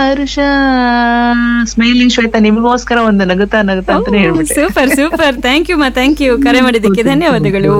ಹರ್ಷ smiling Shweta ನಿಮಗೋಸ್ಕರ ಒಂದು ನಗುತ್ತಾ ನಗುತ್ತಾ ಅಂತಾನೆ ಹೇಳ್ಬಿಟ್ಟೆ ಸೂಪರ್ ಸೂಪರ್ ಥ್ಯಾಂಕ್ ಯು ಮಾ ಥ್ಯಾಂಕ್ ಯು ಕರೆ ಮಾಡಿದ್ದಕ್ಕೆ ಧನ್ಯವಾದಗಳು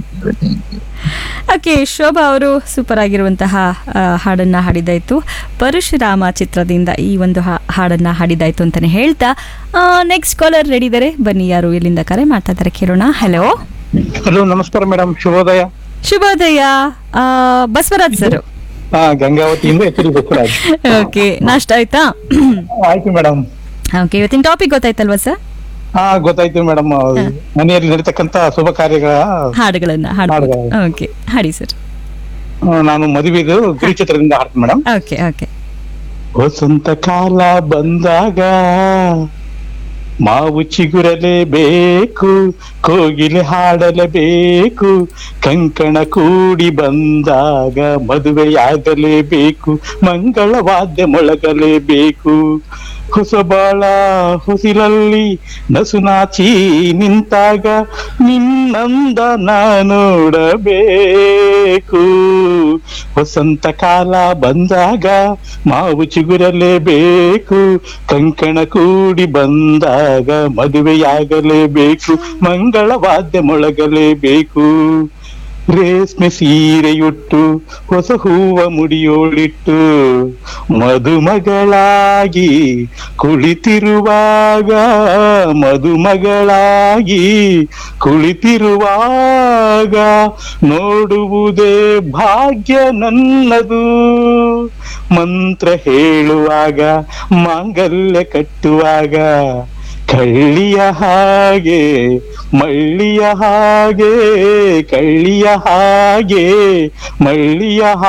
ಓಕೆ ಶೋಭಾ ಅವರು ಸೂಪರ್ ಆಗಿರುವಂತಹ ಆ, ಹಾಡನ್ನ ಹಾಡಿದಾಯ್ತು ಪರಶುರಾಮ ಚಿತ್ರದಿಂದ ಈ ಒಂದು ಹಾ- ಹಾಡನ್ನ ಹಾಡಿದಾಯ್ತು ಅಂತಾನೆ ಹೇಳ್ತಾ ನೆಕ್ಸ್ಟ್ ಕಾಲರ್ ರೆಡಿ ಇದ್ದಾರೆ ಬನ್ನಿ ಯಾರು ಎಲ್ಲಿಂದ ಕರೆ ಮಾಡ್ತಾ ಇದ್ದಾರೆ ಕೇಳೋಣ ಹಲೋ ಹಲೋ ನಮಸ್ಕಾರ ಮೇಡಮ್ ಶುಭೋದಯ ಶುಭೋದಯ ಆ, ಬಸವರಾಜ್ ಸರ್ ಹಾ ಗಂಗಾವತಿಯಿಂದ ಎಚ್ ಡಿ ಬಸವರಾಜ್ ಓಕೆ ನಾಷ್ಟ ಆಯ್ತಾ ಆಯ್ತು ಮೇಡಮ್ ಓಕೆ ಇವತ್ತಿನ ಟಾಪಿಕ್ ಗೊತ್ತಾಯ್ತಲ್ವಾ ಸರ್ ಹಾ ಗೊತ್ತಾಯ್ತು ಮೇಡಮ್ ಮನೆಯಲ್ಲಿ ನಡೀತಕ್ಕಂತ ಶುಭ ಕಾರ್ಯಗಳ ಹಾಡುಗಳನ್ನ ಹಾಡ್ಬೋದು ಹಾಡುಗಳು. ಓಕೆ ಹಾಡಿ ಸರ್ ಆ, ನಾನು ಮದುವೆದು ಗುರುಚಿತ್ರದಿಂದ ಹಾಡ್ತೀನಿ ಮೇಡಮ್ ಓಕೆ ಓಕೆ ವಸಂತ ಕಾಲ ಬಂದಾಗ ಮಾವು ಚಿಗುರಲೇಬೇಕು ಕೋಗಿಲೆ ಹಾಡಲೇಬೇಕು ಕಂಕಣ ಕೂಡಿ ಬಂದಾಗ ಮದುವೆಯಾಗಲೇಬೇಕು ಮಂಗಳ ವಾದ್ಯ ಮೊಳಗಲೇಬೇಕು ಹೊಸಬಾಳ ಹೊಸಿಲಲ್ಲಿ ನಸುನಾಚಿ ನಿಂತಾಗ ನಿನ್ನಂದ ನಾ ನೋಡಬೇಕು ವಸಂತ ಕಾಲ ಬಂದಾಗ ಮಾವು ಚಿಗುರಲೇಬೇಕು ಕಂಕಣ ಕೂಡಿ ಬಂದಾಗ ಮದುವೆಯಾಗಲೇಬೇಕು ಮಂಗಳ ವಾದ್ಯ ಮೊಳಗಲೇಬೇಕು ರೇಷ್ಮೆ ಸೀರೆಯುಟ್ಟು ಹೊಸ ಹೂವ ಮುಡಿಯೋಳಿಟ್ಟು ಮದುಮಗಳಾಗಿ ಕುಳಿತಿರುವಾಗ ಮದುಮಗಳಾಗಿ ಕುಳಿತಿರುವಾಗ ನೋಡುವುದೇ ಭಾಗ್ಯ ನನ್ನದು ಮಂತ್ರ ಹೇಳುವಾಗ ಮಾಂಗಲ್ಯ ಕಟ್ಟುವಾಗ ಕಳ್ಳಿಯ ಹಾಗೆ ಮಳ್ಳಿಯ ಹಾಗೆ ಕಳ್ಳಿಯ ಹಾಗೆ ಮಳ್ಳಿಯ